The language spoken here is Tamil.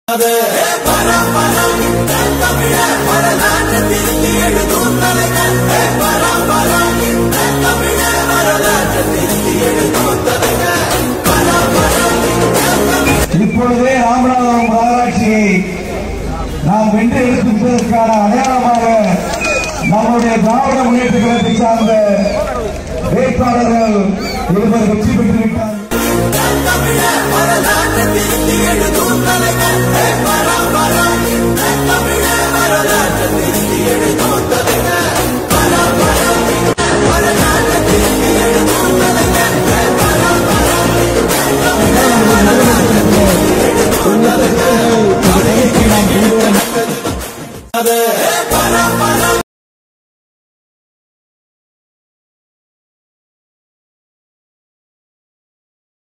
இப்பொழுதே ராமநாதபுரம் மாநகராட்சியை நாம் வென்று எடுப்பதற்கான அடையாளமாக நம்முடைய திராவிட முன்னேற்ற கழகத்தை சார்ந்த வேட்பாளர்கள் இருவர் வெற்றி பெற்றுவிட்டார் அது